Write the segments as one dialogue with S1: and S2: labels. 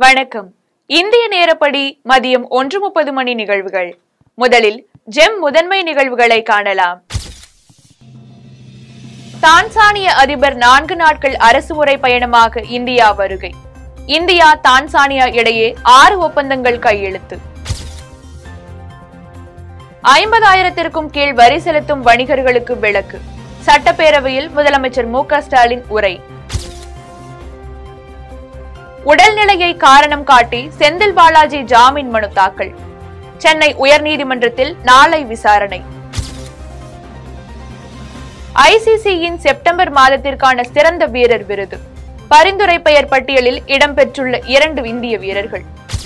S1: வணக்கம் இந்திய நேரப்படி மதியம் ஒன்று முப்பது மணி நிகழ்வுகள் முதலில் ஜெம் முதன்மை நிகழ்வுகளை காணலாம் தான்சானிய அதிபர் நான்கு நாட்கள் அரசுமுறை பயணமாக இந்தியா வருகை இந்தியா தான்சானியா இடையே ஆறு ஒப்பந்தங்கள் கையெழுத்து ஐம்பதாயிரத்திற்கும் கீழ் வரி செலுத்தும் வணிகர்களுக்கு விலக்கு சட்டப்பேரவையில் முதலமைச்சர் மு க ஸ்டாலின் உரை உடல்நிலையை காரணம் காட்டி செந்தில் பாலாஜி ஜாமீன் மனு தாக்கல் சென்னை உயர்நீதிமன்றத்தில் நாளை விசாரணை ஐசிசியின் செப்டம்பர் மாதத்திற்கான சிறந்த வீரர் விருது பரிந்துரை பெயர் பட்டியலில் இடம்பெற்றுள்ள இரண்டு இந்திய வீரர்கள்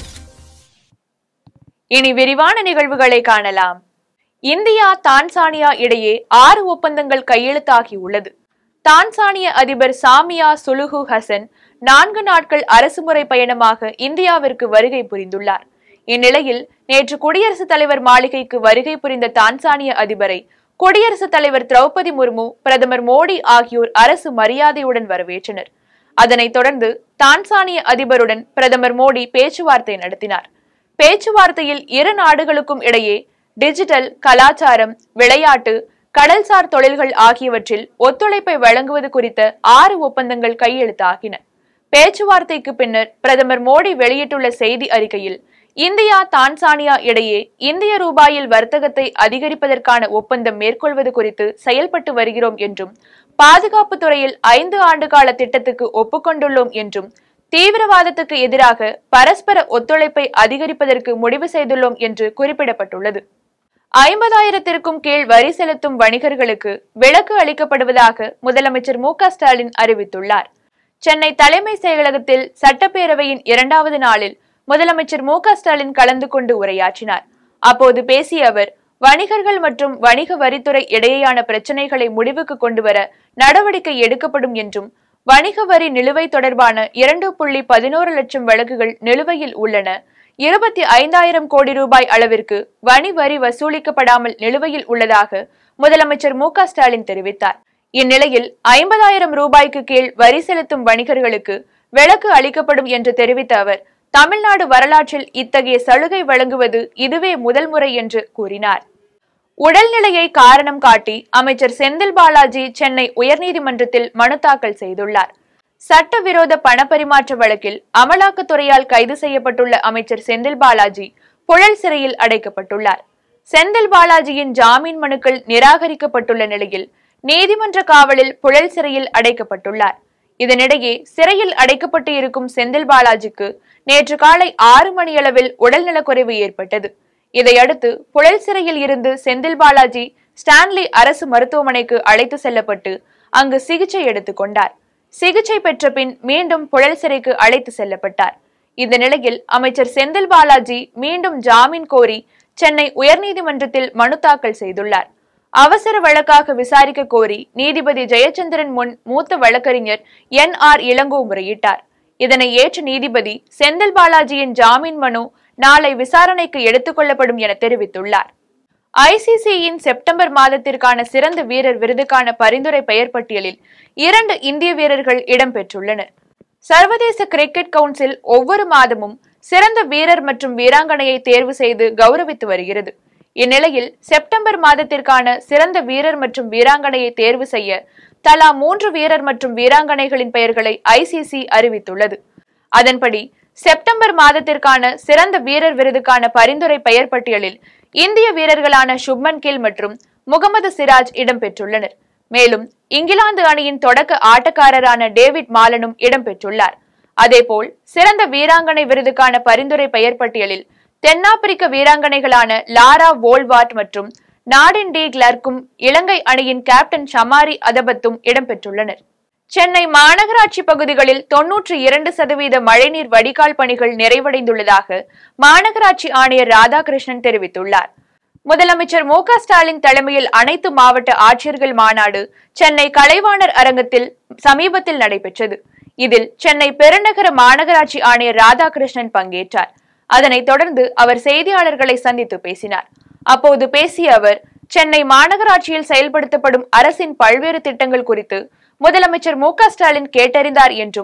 S1: இனி விரிவான நிகழ்வுகளை காணலாம் இந்தியா தான்சானியா இடையே ஆறு ஒப்பந்தங்கள் கையெழுத்தாகி உள்ளது தான்சானிய அதிபர் சாமியா சுலுகு ஹசன் நான்கு நாட்கள் அரசுமுறை பயணமாக இந்தியாவிற்கு வருகை புரிந்துள்ளார் இந்நிலையில் நேற்று குடியரசுத் தலைவர் மாளிகைக்கு வருகை புரிந்த தான்சானிய அதிபரை குடியரசுத் தலைவர் திரௌபதி முர்மு பிரதமர் மோடி ஆகியோர் அரசு மரியாதையுடன் வரவேற்றனர் அதனைத் தொடர்ந்து தான்சானிய அதிபருடன் பிரதமர் மோடி பேச்சுவார்த்தை நடத்தினார் பேச்சுவார்த்தையில் இரு நாடுகளுக்கும் இடையே டிஜிட்டல் கலாச்சாரம் விளையாட்டு கடல்சார் தொழில்கள் ஆகியவற்றில் ஒத்துழைப்பை வழங்குவது குறித்த ஆறு ஒப்பந்தங்கள் கையெழுத்தாகின பேச்சுவார்த்தைக்கு பின்னர் பிரதமர் மோடி வெளியிட்டுள்ள செய்தி அறிக்கையில் இந்தியா தான்சானியா இடையே இந்திய ரூபாயில் வர்த்தகத்தை அதிகரிப்பதற்கான ஒப்பந்தம் மேற்கொள்வது குறித்து செயல்பட்டு வருகிறோம் என்றும் பாதுகாப்பு துறையில் ஐந்து ஆண்டுகால திட்டத்துக்கு ஒப்புக்கொண்டுள்ளோம் என்றும் தீவிரவாதத்துக்கு எதிராக பரஸ்பர ஒத்துழைப்பை அதிகரிப்பதற்கு முடிவு செய்துள்ளோம் என்று குறிப்பிடப்பட்டுள்ளது ஐம்பதாயிரத்திற்கும் கீழ் வரி செலுத்தும் வணிகர்களுக்கு விலக்கு அளிக்கப்படுவதாக முதலமைச்சர் மு க ஸ்டாலின் அறிவித்துள்ளார் சென்னை தலைமை செயலகத்தில் சட்டப்பேரவையின் இரண்டாவது நாளில் முதலமைச்சர் மு க ஸ்டாலின் கலந்து கொண்டு உரையாற்றினார் அப்போது பேசிய அவர் வணிகர்கள் மற்றும் வணிக வரித்துறை இடையேயான பிரச்சினைகளை முடிவுக்கு கொண்டுவர நடவடிக்கை எடுக்கப்படும் என்றும் வணிக வரி நிலுவை தொடர்பான இரண்டு புள்ளி பதினோரு லட்சம் வழக்குகள் நிலுவையில் உள்ளன இருபத்தி ஐந்தாயிரம் கோடி ரூபாய் அளவிற்கு வணி வரி வசூலிக்கப்படாமல் நிலுவையில் உள்ளதாக முதலமைச்சர் மு க ஸ்டாலின் தெரிவித்தார் இந்நிலையில் ஐம்பதாயிரம் ரூபாய்க்கு கீழ் வரி செலுத்தும் வணிகர்களுக்கு விலக்கு அளிக்கப்படும் என்று தெரிவித்த அவர் தமிழ்நாடு வரலாற்றில் இத்தகைய சலுகை வழங்குவது இதுவே முதல் முறை என்று கூறினார் உடல்நிலையை காரணம் காட்டி அமைச்சர் செந்தில் பாலாஜி சென்னை உயர்நீதிமன்றத்தில் மனு தாக்கல் செய்துள்ளார் சட்டவிரோத பணப்பரிமாற்ற வழக்கில் அமலாக்கத்துறையால் கைது செய்யப்பட்டுள்ள அமைச்சர் செந்தில் பாலாஜி புழல் சிறையில் அடைக்கப்பட்டுள்ளார் செந்தில் பாலாஜியின் ஜாமீன் மனுக்கள் நிராகரிக்கப்பட்டுள்ள நிலையில் நீதிமன்ற காவலில் புழல் சிறையில் அடைக்கப்பட்டுள்ளார் இதனிடையே சிறையில் அடைக்கப்பட்டு இருக்கும் செந்தில் பாலாஜிக்கு நேற்று காலை ஆறு மணியளவில் உடல்நலக்குறைவு ஏற்பட்டது இதையடுத்து புழல் சிறையில் இருந்து செந்தில் பாலாஜி ஸ்டான்லி அரசு மருத்துவமனைக்கு அழைத்து செல்லப்பட்டு அங்கு சிகிச்சை எடுத்துக் கொண்டார் சிகிச்சை பெற்ற பின் மீண்டும் புழல் சிறைக்கு அழைத்து செல்லப்பட்டார் இந்த நிலையில் அமைச்சர் செந்தில் பாலாஜி மீண்டும் ஜாமீன் கோரி சென்னை உயர்நீதிமன்றத்தில் மனு தாக்கல் செய்துள்ளார் அவசர வழக்காக விசாரிக்க கோரி நீதிபதி ஜெயச்சந்திரன் முன் மூத்த வழக்கறிஞர் என் ஆர் இளங்கோ முறையிட்டார் இதனை ஏற்ற நீதிபதி செந்தில் பாலாஜியின் ஜாமீன் மனு நாளை விசாரணைக்கு எடுத்துக் கொள்ளப்படும் என தெரிவித்துள்ளார் ஐசிசியின் செப்டம்பர் மாதத்திற்கான சிறந்த வீரர் விருதுக்கான பரிந்துரை பெயர் பட்டியலில் இரண்டு இந்திய வீரர்கள் இடம்பெற்றுள்ளனர் சர்வதேச கிரிக்கெட் கவுன்சில் ஒவ்வொரு மாதமும் சிறந்த வீரர் மற்றும் வீராங்கனையை தேர்வு செய்து கௌரவித்து வருகிறது இந்நிலையில் செப்டம்பர் மாதத்திற்கான சிறந்த வீரர் மற்றும் வீராங்கனையை தேர்வு செய்ய தலா மூன்று வீரர் மற்றும் வீராங்கனைகளின் பெயர்களை ஐசிசி அறிவித்துள்ளது அதன்படி செப்டம்பர் மாதத்திற்கான சிறந்த வீரர் விருதுக்கான பரிந்துரை பெயர் பட்டியலில் இந்திய வீரர்களான சுப்மன் கில் மற்றும் முகமது சிராஜ் இடம்பெற்றுள்ளனர் மேலும் இங்கிலாந்து அணியின் தொடக்க ஆட்டக்காரரான டேவிட் மாலனும் இடம்பெற்றுள்ளார் அதேபோல் சிறந்த வீராங்கனை விருதுக்கான பரிந்துரை பெயர் பட்டியலில் தென்னாப்பிரிக்க வீராங்கனைகளான லாரா வோல்வாட் மற்றும் நாடின் டி கிளர்க்கும் இலங்கை அணியின் கேப்டன் ஷமாரி அதபத்தும் இடம்பெற்றுள்ளனர் சென்னை மாநகராட்சி பகுதிகளில் தொன்னூற்றி இரண்டு சதவீத மழைநீர் வடிகால் பணிகள் நிறைவடைந்துள்ளதாக மாநகராட்சி ஆணையர் ராதாகிருஷ்ணன் தெரிவித்துள்ளார் முதலமைச்சர் மு க ஸ்டாலின் தலைமையில் அனைத்து மாவட்ட ஆட்சியர்கள் மாநாடு சென்னை கலைவாணர் அரங்கத்தில் சமீபத்தில் நடைபெற்றது இதில் சென்னை பெருநகர மாநகராட்சி ஆணையர் ராதாகிருஷ்ணன் பங்கேற்றார் அதனைத் தொடர்ந்து அவர் செய்தியாளர்களை சந்தித்து பேசினார் அப்போது பேசிய அவர் சென்னை மாநகராட்சியில் செயல்படுத்தப்படும் அரசின் பல்வேறு திட்டங்கள் குறித்து முதலமைச்சர் மு க ஸ்டாலின் கேட்டறிந்தார் என்றும்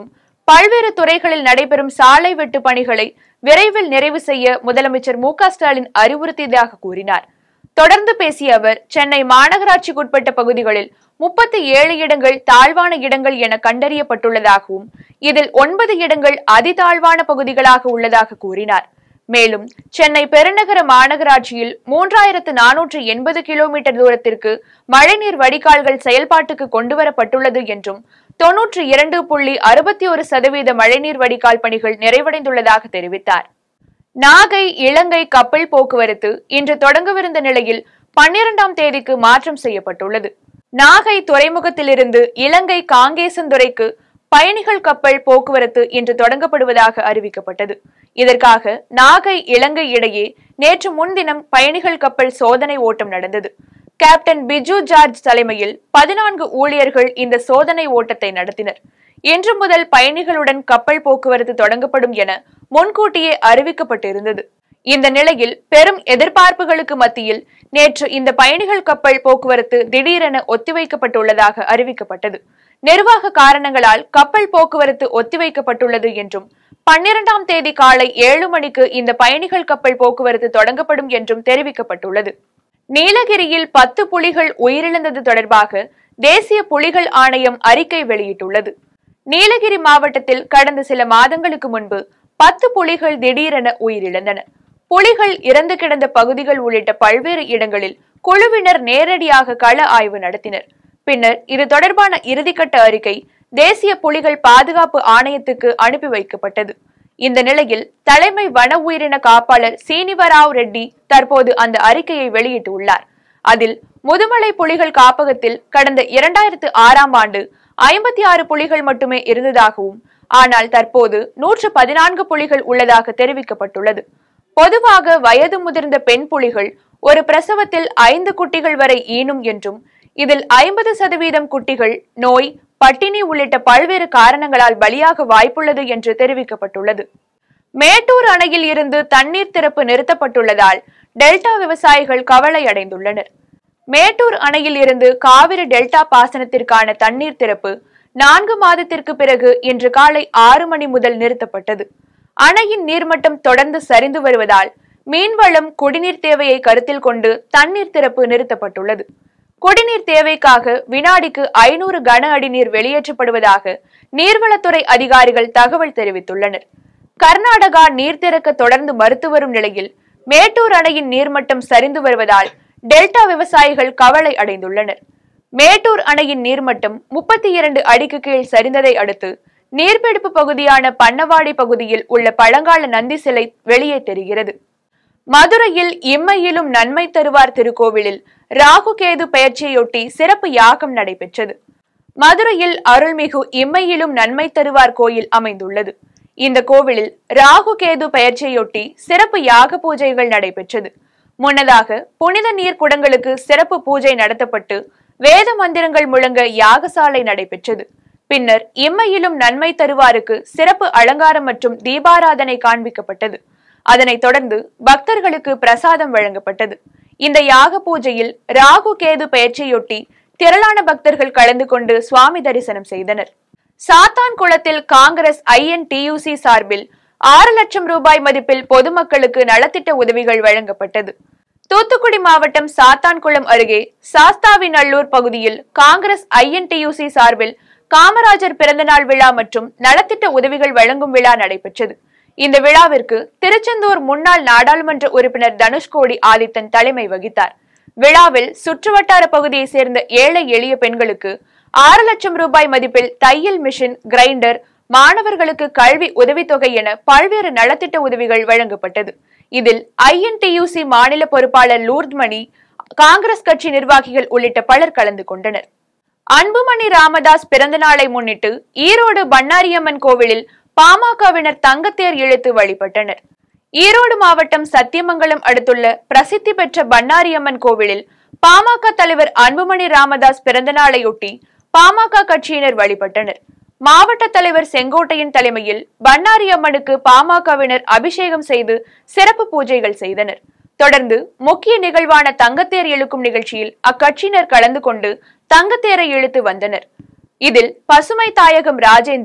S1: பல்வேறு துறைகளில் நடைபெறும் சாலை வெட்டு பணிகளை விரைவில் நிறைவு செய்ய முதலமைச்சர் மு க ஸ்டாலின் அறிவுறுத்தியதாக கூறினார் தொடர்ந்து பேசிய அவர் சென்னை மாநகராட்சிக்குட்பட்ட பகுதிகளில் முப்பத்தி ஏழு இடங்கள் தாழ்வான இடங்கள் என கண்டறியப்பட்டுள்ளதாகவும் இதில் ஒன்பது இடங்கள் அதிதாழ்வான பகுதிகளாக உள்ளதாக கூறினார் மேலும் சென்னை பெருநகர மாநகராட்சியில் மூன்றாயிரத்து நானூற்று எண்பது கிலோமீட்டர் தூரத்திற்கு மழைநீர் வடிகால்கள் செயல்பாட்டுக்கு கொண்டுவரப்பட்டுள்ளது என்றும் தொன்னூற்று இரண்டு புள்ளி அறுபத்தி ஒரு சதவீத மழைநீர் வடிகால் பணிகள் நிறைவடைந்துள்ளதாக தெரிவித்தார் நாகை இலங்கை கப்பல் போக்குவரத்து இன்று தொடங்கவிருந்த நிலையில் பன்னிரண்டாம் தேதிக்கு மாற்றம் செய்யப்பட்டுள்ளது நாகை துறைமுகத்திலிருந்து இலங்கை காங்கேசந்துறைக்கு பயணிகள் கப்பல் போக்குவரத்து இன்று தொடங்கப்படுவதாக அறிவிக்கப்பட்டது இதற்காக நாகை இலங்கை இடையே நேற்று முன்தினம் பயணிகள் கப்பல் சோதனை ஓட்டம் நடந்தது கேப்டன் பிஜு ஜார்ஜ் தலைமையில் பதினான்கு ஊழியர்கள் இந்த சோதனை ஓட்டத்தை நடத்தினர் இன்று முதல் பயணிகளுடன் கப்பல் போக்குவரத்து தொடங்கப்படும் என முன்கூட்டியே அறிவிக்கப்பட்டிருந்தது இந்த நிலையில் பெரும் எதிர்பார்ப்புகளுக்கு மத்தியில் நேற்று இந்த பயணிகள் கப்பல் போக்குவரத்து திடீரென ஒத்திவைக்கப்பட்டுள்ளதாக அறிவிக்கப்பட்டது நிர்வாக காரணங்களால் கப்பல் போக்குவரத்து ஒத்திவைக்கப்பட்டுள்ளது என்றும் பன்னிரண்டாம் தேதி காலை ஏழு மணிக்கு இந்த பயணிகள் கப்பல் போக்குவரத்து தொடங்கப்படும் என்றும் தெரிவிக்கப்பட்டுள்ளது நீலகிரியில் பத்து புலிகள் உயிரிழந்தது தொடர்பாக தேசிய புலிகள் ஆணையம் அறிக்கை வெளியிட்டுள்ளது நீலகிரி மாவட்டத்தில் கடந்த சில மாதங்களுக்கு முன்பு பத்து புலிகள் திடீரென உயிரிழந்தன புலிகள் இறந்து கிடந்த பகுதிகள் உள்ளிட்ட பல்வேறு இடங்களில் குழுவினர் நேரடியாக கள ஆய்வு நடத்தினர் பின்னர் இது தொடர்பான இறுதிக்கட்ட அறிக்கை தேசிய புலிகள் பாதுகாப்பு ஆணையத்துக்கு அனுப்பி வைக்கப்பட்டது இந்த நிலையில் தலைமை வன உயிரின காப்பாளர் சீனிவராவ் ரெட்டி தற்போது அந்த அறிக்கையை வெளியிட்டுள்ளார் அதில் முதுமலை புலிகள் காப்பகத்தில் கடந்த இரண்டாயிரத்து ஆறாம் ஆண்டு ஐம்பத்தி ஆறு புலிகள் மட்டுமே இருந்ததாகவும் ஆனால் தற்போது நூற்று பதினான்கு புலிகள் உள்ளதாக தெரிவிக்கப்பட்டுள்ளது பொதுவாக வயது முதிர்ந்த பெண் புலிகள் ஒரு பிரசவத்தில் ஐந்து குட்டிகள் வரை ஈனும் என்றும் இதில் ஐம்பது சதவீதம் குட்டிகள் நோய் பட்டினி உள்ளிட்ட பல்வேறு காரணங்களால் பலியாக வாய்ப்புள்ளது என்று தெரிவிக்கப்பட்டுள்ளது மேட்டூர் அணையில் இருந்து தண்ணீர் திறப்பு நிறுத்தப்பட்டுள்ளதால் டெல்டா விவசாயிகள் கவலை அடைந்துள்ளனர் மேட்டூர் அணையில் இருந்து காவிரி டெல்டா பாசனத்திற்கான தண்ணீர் திறப்பு நான்கு மாதத்திற்கு பிறகு இன்று காலை ஆறு மணி முதல் நிறுத்தப்பட்டது அணையின் நீர்மட்டம் தொடர்ந்து சரிந்து வருவதால் மீன்வளம் குடிநீர் தேவையை கருத்தில் கொண்டு தண்ணீர் திறப்பு நிறுத்தப்பட்டுள்ளது குடிநீர் தேவைக்காக வினாடிக்கு ஐநூறு கன அடி நீர் வெளியேற்றப்படுவதாக நீர்வளத்துறை அதிகாரிகள் தகவல் தெரிவித்துள்ளனர் கர்நாடகா நீர் திறக்க தொடர்ந்து மறுத்து வரும் நிலையில் மேட்டூர் அணையின் நீர்மட்டம் சரிந்து வருவதால் டெல்டா விவசாயிகள் கவலை அடைந்துள்ளனர் மேட்டூர் அணையின் நீர்மட்டம் முப்பத்தி இரண்டு அடிக்கு கீழ் சரிந்ததை அடுத்து நீர்பிடிப்பு பகுதியான பன்னவாடி பகுதியில் உள்ள பழங்கால நந்தி சிலை வெளியே தெரிகிறது மதுரையில் இம்மையிலும் நன்மை தருவார் திருக்கோவிலில் ராகு கேது பெயர்ச்சியொட்டி சிறப்பு யாகம் நடைபெற்றது மதுரையில் அருள்மிகு இம்மையிலும் நன்மை தருவார் கோயில் அமைந்துள்ளது இந்த கோவிலில் ராகு கேது பெயர்ச்சியொட்டி சிறப்பு யாக பூஜைகள் நடைபெற்றது முன்னதாக புனித நீர் குடங்களுக்கு சிறப்பு பூஜை நடத்தப்பட்டு வேத மந்திரங்கள் முழங்க யாகசாலை நடைபெற்றது பின்னர் இம்மையிலும் நன்மை தருவாருக்கு சிறப்பு அலங்காரம் மற்றும் தீபாராதனை காண்பிக்கப்பட்டது அதனைத் தொடர்ந்து பக்தர்களுக்கு பிரசாதம் வழங்கப்பட்டது இந்த யாக பூஜையில் ராகு கேது பெயர்ச்சியொட்டி திரளான பக்தர்கள் கலந்து கொண்டு சுவாமி தரிசனம் செய்தனர் சாத்தான் குளத்தில் காங்கிரஸ் ஐஎன்டியூசி சார்பில் ஆறு லட்சம் ரூபாய் மதிப்பில் பொதுமக்களுக்கு நலத்திட்ட உதவிகள் வழங்கப்பட்டது தூத்துக்குடி மாவட்டம் சாத்தான்குளம் அருகே சாஸ்தாவிநல்லூர் பகுதியில் காங்கிரஸ் ஐஎன்டியூசி சார்பில் காமராஜர் பிறந்தநாள் விழா மற்றும் நலத்திட்ட உதவிகள் வழங்கும் விழா நடைபெற்றது இந்த விழாவிற்கு திருச்செந்தூர் முன்னாள் நாடாளுமன்ற உறுப்பினர் தனுஷ்கோடி ஆதித்தன் தலைமை வகித்தார் விழாவில் சுற்றுவட்டார பகுதியை சேர்ந்த ஏழை எளிய பெண்களுக்கு ஆறு லட்சம் ரூபாய் மதிப்பில் தையல் மிஷின் கிரைண்டர் மாணவர்களுக்கு கல்வி உதவித்தொகை என பல்வேறு நலத்திட்ட உதவிகள் வழங்கப்பட்டது இதில் ஐஎன்டியூசி மாநில பொறுப்பாளர் லூர்த்மணி காங்கிரஸ் கட்சி நிர்வாகிகள் உள்ளிட்ட பலர் கலந்து கொண்டனர் அன்புமணி ராமதாஸ் பிறந்த நாளை முன்னிட்டு ஈரோடு பண்ணாரியம்மன் கோவிலில் பாமகவினர் தங்கத்தேர் இழுத்து வழிபட்டனர் ஈரோடு மாவட்டம் சத்தியமங்கலம் அடுத்துள்ள பிரசித்தி பெற்ற பண்ணாரியம்மன் கோவிலில் பாமக தலைவர் அன்புமணி ராமதாஸ் பிறந்த நாளையொட்டி பாமக கட்சியினர் வழிபட்டனர் மாவட்ட தலைவர் செங்கோட்டையின் தலைமையில் பண்ணாரி அம்மனுக்கு பாமகவினர் அபிஷேகம் செய்து சிறப்பு பூஜைகள் செய்தனர் தொடர்ந்து முக்கிய நிகழ்வான தங்கத்தேர் இழுக்கும் நிகழ்ச்சியில் அக்கட்சியினர் கலந்து கொண்டு தங்கத்தேரை இழுத்து வந்தனர் இதில் பசுமை தாயகம் ராஜேந்திரன்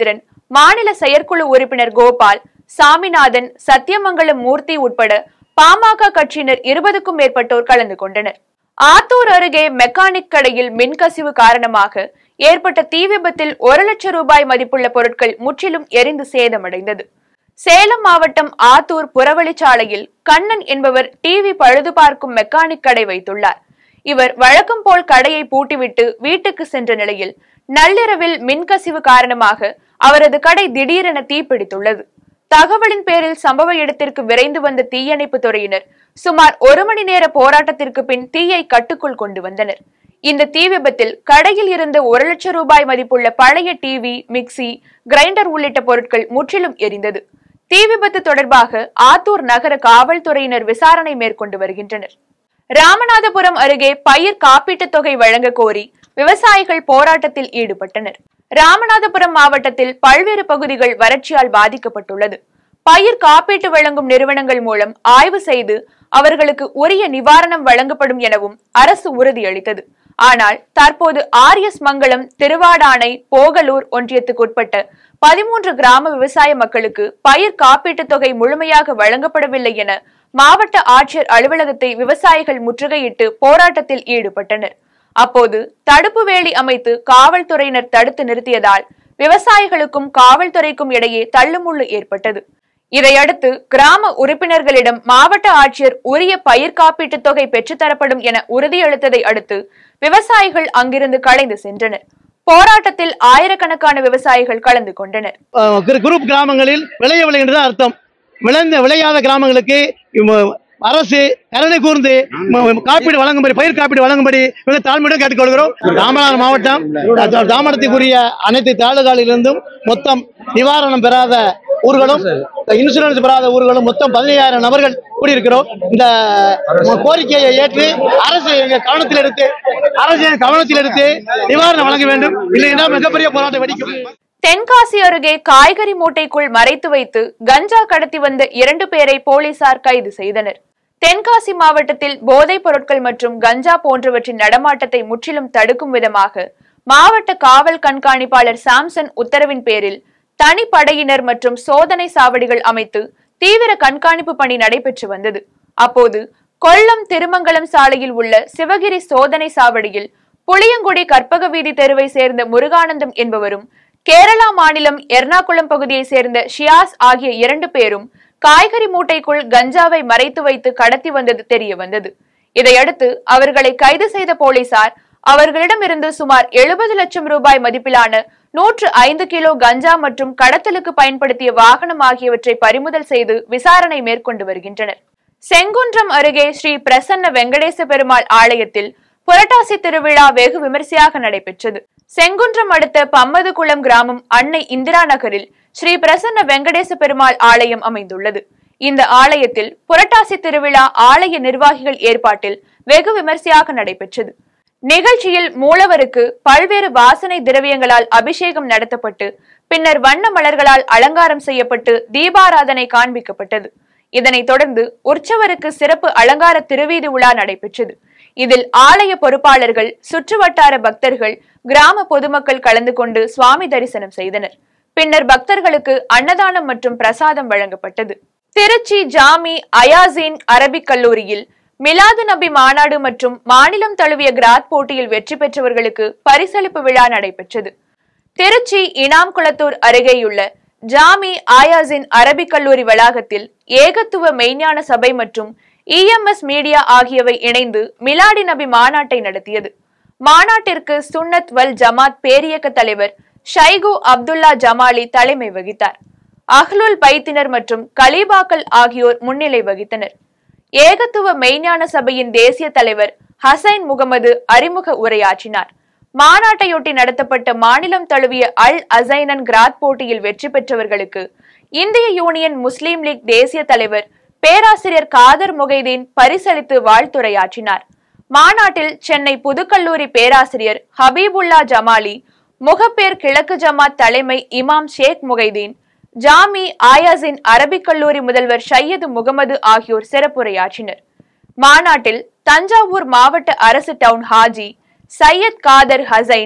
S1: மாநில செயற்குழு உறுப்பினர் கோபால் சாமிநாதன் சத்தியமங்கலம் மூர்த்தி உட்பட பாமக கட்சியினர் இருபதுக்கும் மேற்பட்டோர் கலந்து கொண்டனர் ஆத்தூர் அருகே மெக்கானிக் கடையில் மின்கசிவு காரணமாக ஏற்பட்ட தீ விபத்தில் ஒரு லட்சம் ரூபாய் மதிப்புள்ள பொருட்கள் முற்றிலும் எரிந்து சேதமடைந்தது சேலம் மாவட்டம் ஆத்தூர் புறவழிச்சாலையில் கண்ணன் என்பவர் டிவி பழுது பார்க்கும் மெக்கானிக் கடை வைத்துள்ளார் இவர் வழக்கம் போல் கடையை பூட்டிவிட்டு வீட்டுக்கு சென்ற நிலையில் நள்ளிரவில் மின்கசிவு காரணமாக அவரது கடை திடீரென தீப்பிடித்துள்ளது தகவலின் பேரில் சம்பவ இடத்திற்கு விரைந்து வந்த தீயணைப்பு துறையினர் சுமார் ஒரு மணி நேர போராட்டத்திற்கு பின் தீயை கட்டுக்குள் கொண்டு வந்தனர் இந்த தீ விபத்தில் கடையில் இருந்த ஒரு லட்சம் ரூபாய் மதிப்புள்ள பழைய டிவி மிக்சி கிரைண்டர் உள்ளிட்ட பொருட்கள் முற்றிலும் எரிந்தது தீ விபத்து தொடர்பாக ஆத்தூர் நகர காவல்துறையினர் விசாரணை மேற்கொண்டு வருகின்றனர் ராமநாதபுரம் அருகே பயிர் காப்பீட்டுத் தொகை வழங்க கோரி விவசாயிகள் போராட்டத்தில் ஈடுபட்டனர் ராமநாதபுரம் மாவட்டத்தில் பல்வேறு பகுதிகள் வறட்சியால் பாதிக்கப்பட்டுள்ளது பயிர் காப்பீட்டு வழங்கும் நிறுவனங்கள் மூலம் ஆய்வு செய்து அவர்களுக்கு உரிய நிவாரணம் வழங்கப்படும் எனவும் அரசு உறுதியளித்தது ஆனால் தற்போது ஆர்எஸ் மங்கலம் திருவாடானை போகலூர் ஒன்றியத்துக்குட்பட்ட பதிமூன்று கிராம விவசாய மக்களுக்கு பயிர் காப்பீட்டுத் தொகை முழுமையாக வழங்கப்படவில்லை என மாவட்ட ஆட்சியர் அலுவலகத்தை விவசாயிகள் முற்றுகையிட்டு போராட்டத்தில் ஈடுபட்டனர் அப்போது தடுப்பு வேலி அமைத்து காவல்துறையினர் தடுத்து நிறுத்தியதால் விவசாயிகளுக்கும் காவல்துறைக்கும் இடையே தள்ளுமுள்ளு ஏற்பட்டது இதையடுத்து கிராம உறுப்பினர்களிடம் மாவட்ட ஆட்சியர் உரிய பயிர் காப்பீட்டுத் தொகை பெற்றுத்தரப்படும் என உறுதியளித்ததை அடுத்து விவசாயிகள் அங்கிருந்து கலைந்து சென்றனர் போராட்டத்தில் ஆயிரக்கணக்கான விவசாயிகள் கலந்து கொண்டனர்
S2: அஹ் குரு- குரூப் கிராமங்களில் விளையவில்லை என்று அர்த்தம் விளைந்த விளையாத கிராமங்களுக்கு இம்ம- அரசு கருணை கூர்ந்து ம- காப்பீடு வழங்கும்படி பயிர் காப்பீடு வழங்கும்படி மிக தாழ்மையுடன் கேட்டுக்கொள்கிறோம் ராமநாதபுரம் மாவட்டம் த- தாமரத்துக்குரிய அனைத்து தாலுகாலிலிருந்தும் மொத்தம் நிவாரணம் பெறாத ஊர்களும் இன்சூரன்ஸ் பெறாத ஊர்களும் மொத்தம் பதினையாயிரம் நபர்கள் கூடியிருக்கிறோம் இந்த கோரிக்கையை ஏற்று அரசு எங்க கவனத்தில் எடுத்து அரசு எங்க கவனத்தில் எடுத்து நிவாரணம் வழங்க வேண்டும் இல்லைன்னா மிகப்பெரிய போராட்டம் வெடிக்கும்
S1: தென்காசி அருகே காய்கறி மூட்டைக்குள் மறைத்து வைத்து கஞ்சா கடத்தி வந்த இரண்டு பேரை போலீசார் கைது செய்தனர் தென்காசி மாவட்டத்தில் போதைப் பொருட்கள் மற்றும் கஞ்சா போன்றவற்றின் நடமாட்டத்தை முற்றிலும் தடுக்கும் விதமாக மாவட்ட காவல் கண்காணிப்பாளர் சாம்சன் உத்தரவின் பேரில் தனிப்படையினர் மற்றும் சோதனை சாவடிகள் அமைத்து தீவிர கண்காணிப்பு பணி நடைபெற்று வந்தது அப்போது கொல்லம் திருமங்கலம் சாலையில் உள்ள சிவகிரி சோதனை சாவடியில் புளியங்குடி கற்பக வீதி தெருவை சேர்ந்த முருகானந்தம் என்பவரும் கேரளா மாநிலம் எர்ணாகுளம் பகுதியை சேர்ந்த ஷியாஸ் ஆகிய இரண்டு பேரும் காய்கறி மூட்டைக்குள் கஞ்சாவை மறைத்து வைத்து கடத்தி வந்தது தெரிய வந்தது இதையடுத்து அவர்களை கைது செய்த போலீசார் அவர்களிடமிருந்து சுமார் எழுபது லட்சம் ரூபாய் மதிப்பிலான நூற்று ஐந்து கிலோ கஞ்சா மற்றும் கடத்தலுக்கு பயன்படுத்திய வாகனம் ஆகியவற்றை பறிமுதல் செய்து விசாரணை மேற்கொண்டு வருகின்றனர் செங்குன்றம் அருகே ஸ்ரீ பிரசன்ன வெங்கடேச பெருமாள் ஆலயத்தில் புரட்டாசி திருவிழா வெகு விமரிசையாக நடைபெற்றது செங்குன்றம் அடுத்த பம்மதுகுளம் கிராமம் அன்னை இந்திரா நகரில் ஸ்ரீ பிரசன்ன வெங்கடேச பெருமாள் ஆலயம் அமைந்துள்ளது இந்த ஆலயத்தில் புரட்டாசி திருவிழா ஆலய நிர்வாகிகள் ஏற்பாட்டில் வெகு விமரிசையாக நடைபெற்றது நிகழ்ச்சியில் மூலவருக்கு பல்வேறு வாசனை திரவியங்களால் அபிஷேகம் நடத்தப்பட்டு பின்னர் வண்ண மலர்களால் அலங்காரம் செய்யப்பட்டு தீபாராதனை காண்பிக்கப்பட்டது இதனைத் தொடர்ந்து உற்சவருக்கு சிறப்பு அலங்கார திருவீதி உலா நடைபெற்றது இதில் ஆலய பொறுப்பாளர்கள் சுற்றுவட்டார பக்தர்கள் கிராம பொதுமக்கள் கலந்து கொண்டு சுவாமி தரிசனம் செய்தனர் பின்னர் பக்தர்களுக்கு அன்னதானம் மற்றும் பிரசாதம் வழங்கப்பட்டது திருச்சி ஜாமி அயாசீன் அரபிக் கல்லூரியில் மிலாது நபி மாநாடு மற்றும் மாநிலம் தழுவிய கிராத் போட்டியில் வெற்றி பெற்றவர்களுக்கு பரிசளிப்பு விழா நடைபெற்றது திருச்சி இனாம் குளத்தூர் அருகேயுள்ள ஜாமி ஆயாசின் அரபிக் கல்லூரி வளாகத்தில் ஏகத்துவ மெய்ஞான சபை மற்றும் இஎம்எஸ் மீடியா ஆகியவை இணைந்து மிலாடி நபி மாநாட்டை நடத்தியது மாநாட்டிற்கு சுன்னத் வல் ஜமாத் பேரியக்க தலைவர் ஷைகு அப்துல்லா ஜமாலி தலைமை வகித்தார் அஹ்லுல் பைத்தினர் மற்றும் கலீபாக்கள் ஆகியோர் முன்னிலை வகித்தனர் ஏகத்துவ மெய்ஞான சபையின் தேசிய தலைவர் ஹசைன் முகமது அறிமுக உரையாற்றினார் மாநாட்டையொட்டி நடத்தப்பட்ட மாநிலம் தழுவிய அல் அசைனன் கிராத் போட்டியில் வெற்றி பெற்றவர்களுக்கு இந்திய யூனியன் முஸ்லீம் லீக் தேசிய தலைவர் பேராசிரியர் காதர் முகைதீன் பரிசளித்து வாழ்த்துரையாற்றினார் மாநாட்டில் சென்னை புதுக்கல்லூரி பேராசிரியர் ஹபீபுல்லா ஜமாலி முகப்பேர் கிழக்கு ஜமாத் தலைமை இமாம் ஷேக் முகைதீன் ஜாமி ஆயாசின் அரபிக் கல்லூரி முதல்வர் ஷையது முகமது ஆகியோர் சிறப்புரையாற்றினர் மாநாட்டில் தஞ்சாவூர் மாவட்ட அரசு டவுன் ஹாஜி சையத் காதர் ஹசைன்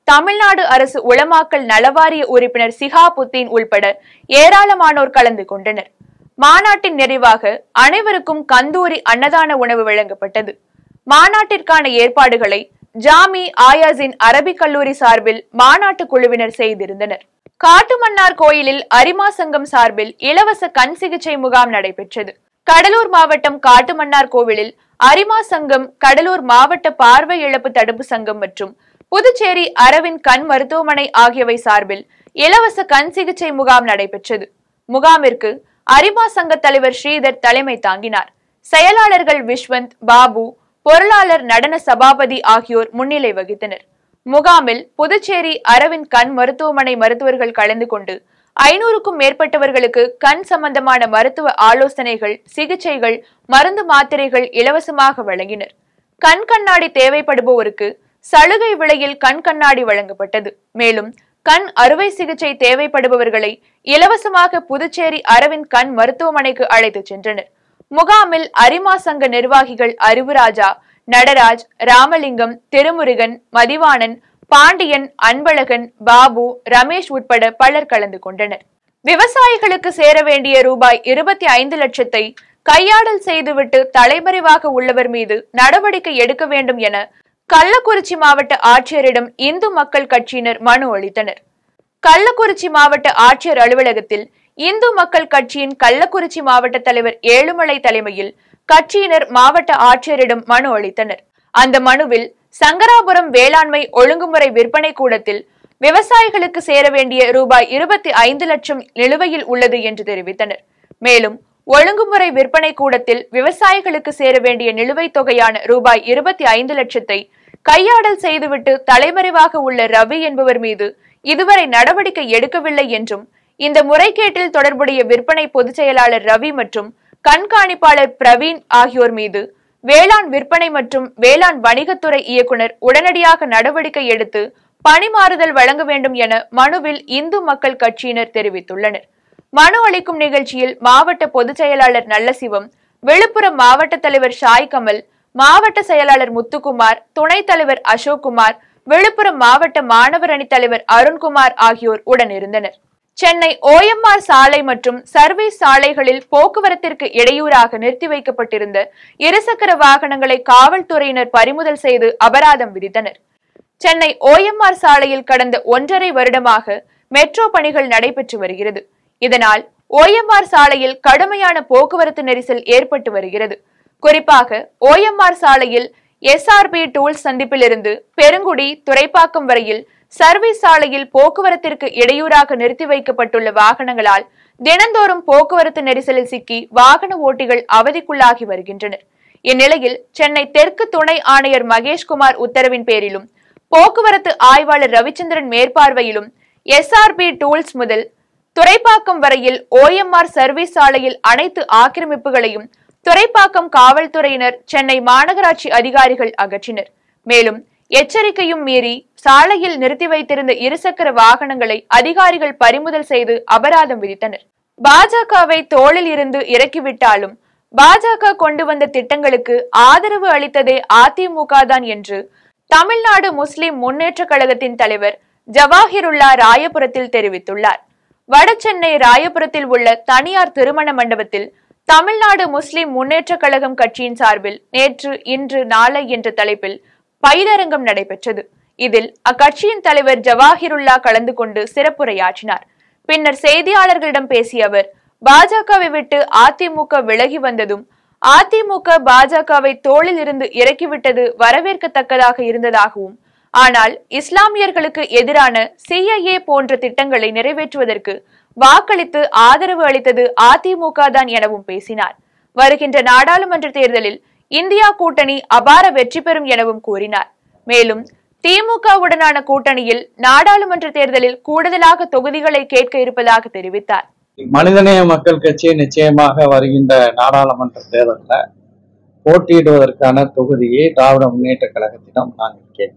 S1: தமிழ்நாடு அரசு உளமாக்கல் நலவாரிய உறுப்பினர் சிஹாபுத்தீன் உள்பட ஏராளமானோர் கலந்து கொண்டனர் மாநாட்டின் நிறைவாக அனைவருக்கும் கந்தூரி அன்னதான உணவு வழங்கப்பட்டது மாநாட்டிற்கான ஏற்பாடுகளை ஜாமி ஆயாசின் அரபிக் கல்லூரி சார்பில் மாநாட்டு குழுவினர் செய்திருந்தனர் காட்டுமன்னார் கோயிலில் அரிமா சங்கம் சார்பில் இலவச கண் சிகிச்சை முகாம் நடைபெற்றது கடலூர் மாவட்டம் காட்டுமன்னார் கோவிலில் அரிமா சங்கம் கடலூர் மாவட்ட பார்வை இழப்பு தடுப்பு சங்கம் மற்றும் புதுச்சேரி அரவிந்த் கண் மருத்துவமனை ஆகியவை சார்பில் இலவச கண் சிகிச்சை முகாம் நடைபெற்றது முகாமிற்கு அரிமா சங்க தலைவர் ஸ்ரீதர் தலைமை தாங்கினார் செயலாளர்கள் விஸ்வந்த் பாபு பொருளாளர் நடன சபாபதி ஆகியோர் முன்னிலை வகித்தனர் முகாமில் புதுச்சேரி அரவிந்த் கண் மருத்துவமனை மருத்துவர்கள் கலந்து கொண்டு ஐநூறுக்கும் மேற்பட்டவர்களுக்கு கண் சம்பந்தமான மருத்துவ ஆலோசனைகள் சிகிச்சைகள் மருந்து மாத்திரைகள் இலவசமாக வழங்கினர் கண் கண்ணாடி தேவைப்படுபவருக்கு சலுகை விலையில் கண் கண்ணாடி வழங்கப்பட்டது மேலும் கண் அறுவை சிகிச்சை தேவைப்படுபவர்களை இலவசமாக புதுச்சேரி அரவிந்த் கண் மருத்துவமனைக்கு அழைத்துச் சென்றனர் முகாமில் அரிமா சங்க நிர்வாகிகள் அறிவுராஜா நடராஜ் ராமலிங்கம் திருமுருகன் மதிவாணன் பாண்டியன் அன்பழகன் பாபு ரமேஷ் உட்பட பலர் கலந்து கொண்டனர் விவசாயிகளுக்கு சேர வேண்டிய ரூபாய் இருபத்தி ஐந்து லட்சத்தை கையாடல் செய்துவிட்டு தலைமறைவாக உள்ளவர் மீது நடவடிக்கை எடுக்க வேண்டும் என கள்ளக்குறிச்சி மாவட்ட ஆட்சியரிடம் இந்து மக்கள் கட்சியினர் மனு அளித்தனர் கள்ளக்குறிச்சி மாவட்ட ஆட்சியர் அலுவலகத்தில் இந்து மக்கள் கட்சியின் கள்ளக்குறிச்சி மாவட்ட தலைவர் ஏழுமலை தலைமையில் கட்சியினர் மாவட்ட ஆட்சியரிடம் மனு அளித்தனர் அந்த மனுவில் சங்கராபுரம் வேளாண்மை ஒழுங்குமுறை விற்பனை கூடத்தில் விவசாயிகளுக்கு சேர வேண்டிய ரூபாய் இருபத்தி ஐந்து லட்சம் நிலுவையில் உள்ளது என்று தெரிவித்தனர் மேலும் ஒழுங்குமுறை விற்பனை கூடத்தில் விவசாயிகளுக்கு சேர வேண்டிய நிலுவைத் தொகையான ரூபாய் இருபத்தி ஐந்து லட்சத்தை கையாடல் செய்துவிட்டு தலைமறைவாக உள்ள ரவி என்பவர் மீது இதுவரை நடவடிக்கை எடுக்கவில்லை என்றும் இந்த முறைகேட்டில் தொடர்புடைய விற்பனை பொதுச் செயலாளர் ரவி மற்றும் கண்காணிப்பாளர் பிரவீன் ஆகியோர் மீது வேளாண் விற்பனை மற்றும் வேளாண் வணிகத்துறை இயக்குனர் உடனடியாக நடவடிக்கை எடுத்து பணிமாறுதல் வழங்க வேண்டும் என மனுவில் இந்து மக்கள் கட்சியினர் தெரிவித்துள்ளனர் மனு அளிக்கும் நிகழ்ச்சியில் மாவட்ட பொதுச் செயலாளர் நல்லசிவம் விழுப்புரம் மாவட்ட தலைவர் ஷாய் கமல் மாவட்ட செயலாளர் முத்துக்குமார் துணைத் தலைவர் அசோக்குமார் விழுப்புரம் மாவட்ட மாணவர் அணி தலைவர் அருண்குமார் ஆகியோர் உடனிருந்தனர் சென்னை ஓஎம்ஆர் சாலை மற்றும் சர்வீஸ் சாலைகளில் போக்குவரத்திற்கு இடையூறாக நிறுத்தி வைக்கப்பட்டிருந்த இருசக்கர வாகனங்களை காவல்துறையினர் பறிமுதல் செய்து அபராதம் விதித்தனர் சென்னை ஓஎம்ஆர் சாலையில் கடந்த ஒன்றரை வருடமாக மெட்ரோ பணிகள் நடைபெற்று வருகிறது இதனால் ஓஎம்ஆர் சாலையில் கடுமையான போக்குவரத்து நெரிசல் ஏற்பட்டு வருகிறது குறிப்பாக ஓஎம்ஆர் சாலையில் எஸ்ஆர்பி டூல்ஸ் சந்திப்பிலிருந்து பெருங்குடி துறைப்பாக்கம் வரையில் சர்வீஸ் சாலையில் போக்குவரத்திற்கு இடையூறாக நிறுத்தி வைக்கப்பட்டுள்ள வாகனங்களால் தினந்தோறும் போக்குவரத்து நெரிசலில் சிக்கி வாகன ஓட்டிகள் அவதிக்குள்ளாகி வருகின்றனர் இந்நிலையில் சென்னை தெற்கு துணை ஆணையர் மகேஷ்குமார் உத்தரவின் பேரிலும் போக்குவரத்து ஆய்வாளர் ரவிச்சந்திரன் மேற்பார்வையிலும் எஸ்ஆர்பி டூல்ஸ் முதல் துறைப்பாக்கம் வரையில் ஓஎம்ஆர் சர்வீஸ் சாலையில் அனைத்து ஆக்கிரமிப்புகளையும் துறைப்பாக்கம் காவல்துறையினர் சென்னை மாநகராட்சி அதிகாரிகள் அகற்றினர் மேலும் எச்சரிக்கையும் மீறி சாலையில் நிறுத்தி வைத்திருந்த இருசக்கர வாகனங்களை அதிகாரிகள் பறிமுதல் செய்து அபராதம் விதித்தனர் பாஜகவை தோளில் இருந்து இறக்கிவிட்டாலும் பாஜக கொண்டு வந்த திட்டங்களுக்கு ஆதரவு அளித்ததே அதிமுக தான் என்று தமிழ்நாடு முஸ்லிம் முன்னேற்ற கழகத்தின் தலைவர் ஜவாஹிருல்லா ராயபுரத்தில் தெரிவித்துள்ளார் வடசென்னை ராயபுரத்தில் உள்ள தனியார் திருமண மண்டபத்தில் தமிழ்நாடு முஸ்லிம் முன்னேற்ற கழகம் கட்சியின் சார்பில் நேற்று இன்று நாளை என்ற தலைப்பில் பயிலரங்கம் நடைபெற்றது இதில் அக்கட்சியின் தலைவர் ஜவாஹிருல்லா கலந்து கொண்டு சிறப்புரையாற்றினார் பின்னர் செய்தியாளர்களிடம் பேசிய அவர் பாஜகவை விட்டு அதிமுக விலகி வந்ததும் அதிமுக பாஜகவை தோளில் இருந்து இறக்கிவிட்டது வரவேற்கத்தக்கதாக இருந்ததாகவும் ஆனால் இஸ்லாமியர்களுக்கு எதிரான சிஐஏ போன்ற திட்டங்களை நிறைவேற்றுவதற்கு வாக்களித்து ஆதரவு அளித்தது அதிமுக தான் எனவும் பேசினார் வருகின்ற நாடாளுமன்ற தேர்தலில் இந்தியா கூட்டணி அபார வெற்றி பெறும் எனவும் கூறினார் மேலும் திமுகவுடனான கூட்டணியில் நாடாளுமன்ற தேர்தலில் கூடுதலாக தொகுதிகளை கேட்க இருப்பதாக தெரிவித்தார்
S3: மனிதநேய மக்கள் கட்சி நிச்சயமாக வருகின்ற நாடாளுமன்ற தேர்தலில் போட்டியிடுவதற்கான தொகுதியை திராவிட முன்னேற்ற கழகத்திடம் நாங்கள் கேட்போம்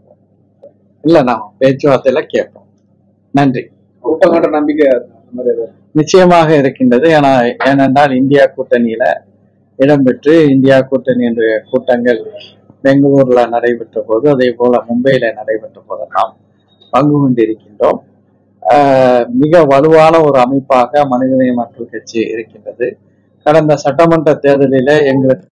S3: இல்ல நாம் பேச்சுவார்த்தையில கேட்போம் நன்றி
S4: கூட்டங்கட்ட நம்பிக்கை அந்த மாதிரி எதுவும்
S3: நிச்சயமாக இருக்கின்றது ஏன்னா ஏனென்றால் இந்தியா கூட்டணியில இடம்பெற்று இந்தியா கூட்டணியினுடைய கூட்டங்கள் பெங்களூர்ல நடைபெற்ற போது அதே போல மும்பையில நடைபெற்ற போதெல்லாம் பங்கு கொண்டிருக்கின்றோம் ஆஹ் மிக வலுவான ஒரு அமைப்பாக மனிதநேய மக்கள் கட்சி இருக்கின்றது கடந்த சட்டமன்ற தேர்தலில் எங்களுக்கு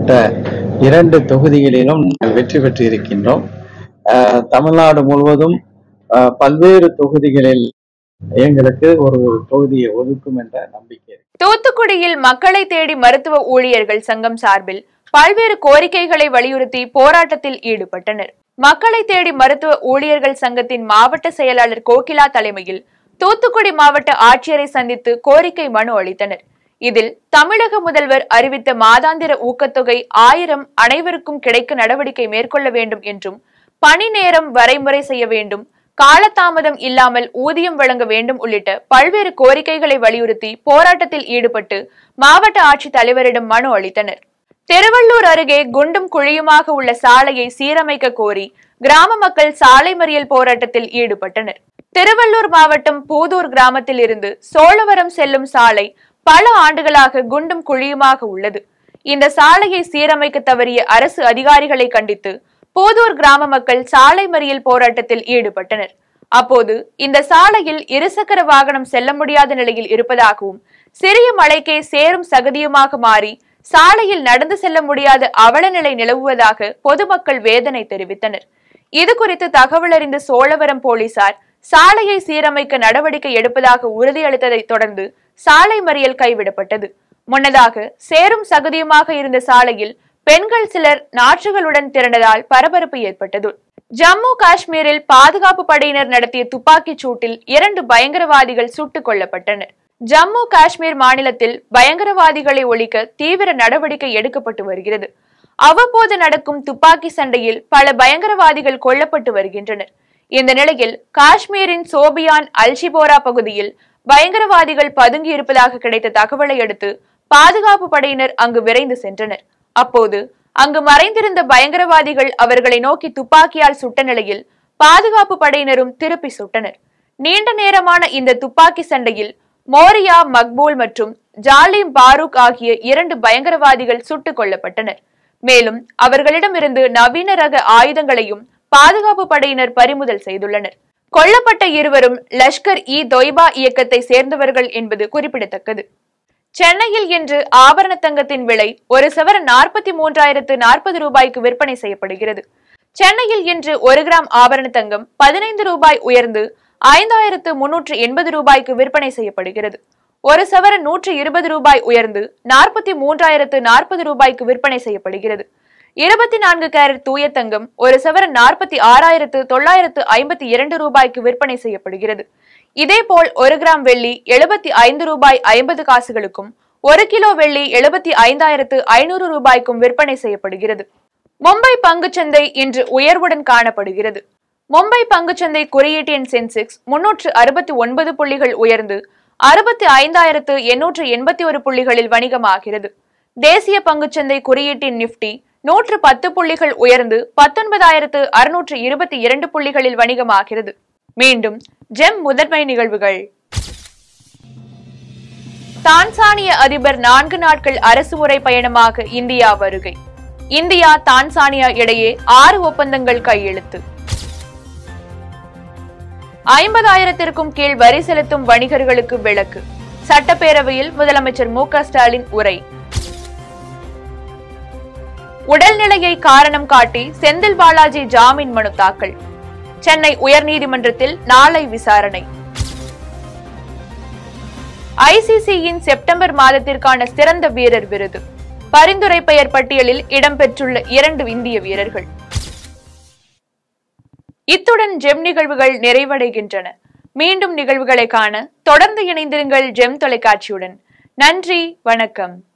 S3: இரண்டு தொகுதிகளிலும் நாங்கள் வெற்றி பெற்று இருக்கின்றோம் ஆஹ் தமிழ்நாடு முழுவதும் ஆஹ் பல்வேறு தொகுதிகளில் எங்களுக்கு ஒரு தொகுதியை ஒதுக்கும் என்ற நம்பிக்கை இருக்கு.
S1: தூத்துக்குடியில் மக்களை தேடி மருத்துவ ஊழியர்கள் சங்கம் சார்பில் பல்வேறு கோரிக்கைகளை வலியுறுத்தி போராட்டத்தில் ஈடுபட்டனர் மக்களை தேடி மருத்துவ ஊழியர்கள் சங்கத்தின் மாவட்ட செயலாளர் கோகிலா தலைமையில் தூத்துக்குடி மாவட்ட ஆட்சியரை சந்தித்து கோரிக்கை மனு அளித்தனர் இதில் தமிழக முதல்வர் அறிவித்த மாதாந்திர ஊக்கத்தொகை ஆயிரம் அனைவருக்கும் கிடைக்க நடவடிக்கை மேற்கொள்ள வேண்டும் என்றும் பணி நேரம் வரைமுறை செய்ய வேண்டும் காலதாமதம் இல்லாமல் ஊதியம் வழங்க வேண்டும் உள்ளிட்ட பல்வேறு கோரிக்கைகளை வலியுறுத்தி போராட்டத்தில் ஈடுபட்டு மாவட்ட ஆட்சித் தலைவரிடம் மனு அளித்தனர் திருவள்ளூர் அருகே குண்டும் குழியுமாக உள்ள சாலையை சீரமைக்க கோரி கிராம மக்கள் சாலை மறியல் போராட்டத்தில் ஈடுபட்டனர் திருவள்ளூர் மாவட்டம் பூதூர் கிராமத்தில் இருந்து சோழவரம் செல்லும் சாலை பல ஆண்டுகளாக குண்டும் குழியுமாக உள்ளது இந்த சாலையை சீரமைக்க தவறிய அரசு அதிகாரிகளை கண்டித்து போதூர் கிராம மக்கள் சாலை மறியல் போராட்டத்தில் ஈடுபட்டனர் அப்போது இந்த சாலையில் இருசக்கர வாகனம் செல்ல முடியாத நிலையில் இருப்பதாகவும் சிறிய மலைக்கே சேரும் சகதியுமாக மாறி சாலையில் நடந்து செல்ல முடியாத அவலநிலை நிலவுவதாக பொதுமக்கள் வேதனை தெரிவித்தனர் இது குறித்து தகவல் அறிந்த சோழவரம் போலீசார் சாலையை சீரமைக்க நடவடிக்கை எடுப்பதாக உறுதியளித்ததை தொடர்ந்து சாலை மறியல் கைவிடப்பட்டது முன்னதாக சேரும் சகதியுமாக இருந்த சாலையில் பெண்கள் சிலர் நாற்றுகளுடன் திரண்டதால் பரபரப்பு ஏற்பட்டது ஜம்மு காஷ்மீரில் பாதுகாப்பு படையினர் நடத்திய துப்பாக்கிச் சூட்டில் இரண்டு பயங்கரவாதிகள் சுட்டுக் கொல்லப்பட்டனர் ஜம்மு காஷ்மீர் மாநிலத்தில் பயங்கரவாதிகளை ஒழிக்க தீவிர நடவடிக்கை எடுக்கப்பட்டு வருகிறது அவ்வப்போது நடக்கும் துப்பாக்கி சண்டையில் பல பயங்கரவாதிகள் கொல்லப்பட்டு வருகின்றனர் இந்த நிலையில் காஷ்மீரின் சோபியான் அல்ஷிபோரா பகுதியில் பயங்கரவாதிகள் பதுங்கி இருப்பதாக கிடைத்த தகவலை அடுத்து பாதுகாப்பு படையினர் அங்கு விரைந்து சென்றனர் அப்போது அங்கு மறைந்திருந்த பயங்கரவாதிகள் அவர்களை நோக்கி துப்பாக்கியால் சுட்ட நிலையில் பாதுகாப்பு படையினரும் திருப்பி சுட்டனர் நீண்ட நேரமான இந்த துப்பாக்கி சண்டையில் மோரியா மக்பூல் மற்றும் ஜாலிம் பாரூக் ஆகிய இரண்டு பயங்கரவாதிகள் சுட்டுக் கொல்லப்பட்டனர் மேலும் அவர்களிடமிருந்து நவீன ரக ஆயுதங்களையும் பாதுகாப்பு படையினர் பறிமுதல் செய்துள்ளனர் கொல்லப்பட்ட இருவரும் லஷ்கர் இ தொய்பா இயக்கத்தை சேர்ந்தவர்கள் என்பது குறிப்பிடத்தக்கது சென்னையில் இன்று ஆபரண தங்கத்தின் விலை ஒரு சவரன் நாற்பத்தி மூன்றாயிரத்து நாற்பது ரூபாய்க்கு விற்பனை செய்யப்படுகிறது சென்னையில் இன்று ஒரு கிராம் ஆபரண தங்கம் பதினைந்து ரூபாய் உயர்ந்து ஐந்தாயிரத்து முன்னூற்று எண்பது ரூபாய்க்கு விற்பனை செய்யப்படுகிறது ஒரு சவரன் நூற்று இருபது ரூபாய் உயர்ந்து நாற்பத்தி மூன்றாயிரத்து நாற்பது ரூபாய்க்கு விற்பனை செய்யப்படுகிறது இருபத்தி நான்கு கேரட் தூய தங்கம் ஒரு சவரன் நாற்பத்தி ஆறாயிரத்து தொள்ளாயிரத்து ஐம்பத்தி இரண்டு ரூபாய்க்கு விற்பனை செய்யப்படுகிறது இதேபோல் ஒரு கிராம் வெள்ளி எழுபத்தி ஐந்து ரூபாய் ஐம்பது காசுகளுக்கும் ஒரு கிலோ வெள்ளி எழுபத்தி ஐந்தாயிரத்து ஐநூறு ரூபாய்க்கும் விற்பனை செய்யப்படுகிறது மும்பை பங்குச்சந்தை இன்று உயர்வுடன் காணப்படுகிறது மும்பை பங்குச்சந்தை குறியீட்டின் சென்செக்ஸ் முன்னூற்று அறுபத்தி ஒன்பது புள்ளிகள் உயர்ந்து அறுபத்தி ஐந்தாயிரத்து எண்ணூற்று எண்பத்தி ஒரு புள்ளிகளில் வணிகமாகிறது தேசிய பங்குச்சந்தை குறியீட்டின் நிப்டி நூற்று பத்து புள்ளிகள் உயர்ந்து பத்தொன்பதாயிரத்து அறுநூற்று இருபத்தி இரண்டு புள்ளிகளில் வணிகமாகிறது மீண்டும் ஜெம் முதன்மை நிகழ்வுகள் தான்சானிய அதிபர் நான்கு நாட்கள் அரசுமுறை பயணமாக இந்தியா வருகை இந்தியா தான்சானியா இடையே ஆறு ஒப்பந்தங்கள் கையெழுத்து ஐம்பதாயிரத்திற்கும் கீழ் வரி செலுத்தும் வணிகர்களுக்கு விலக்கு சட்டப்பேரவையில் முதலமைச்சர் மு க ஸ்டாலின் உரை உடல்நிலையை காரணம் காட்டி செந்தில் பாலாஜி ஜாமீன் மனு தாக்கல் சென்னை உயர்நீதிமன்றத்தில் நாளை விசாரணை ஐசிசியின் செப்டம்பர் மாதத்திற்கான சிறந்த வீரர் விருது பரிந்துரை பெயர் பட்டியலில் இடம்பெற்றுள்ள இரண்டு இந்திய வீரர்கள் இத்துடன் ஜெம் நிகழ்வுகள் நிறைவடைகின்றன மீண்டும் நிகழ்வுகளை காண தொடர்ந்து இணைந்திருங்கள் ஜெம் தொலைக்காட்சியுடன் நன்றி வணக்கம்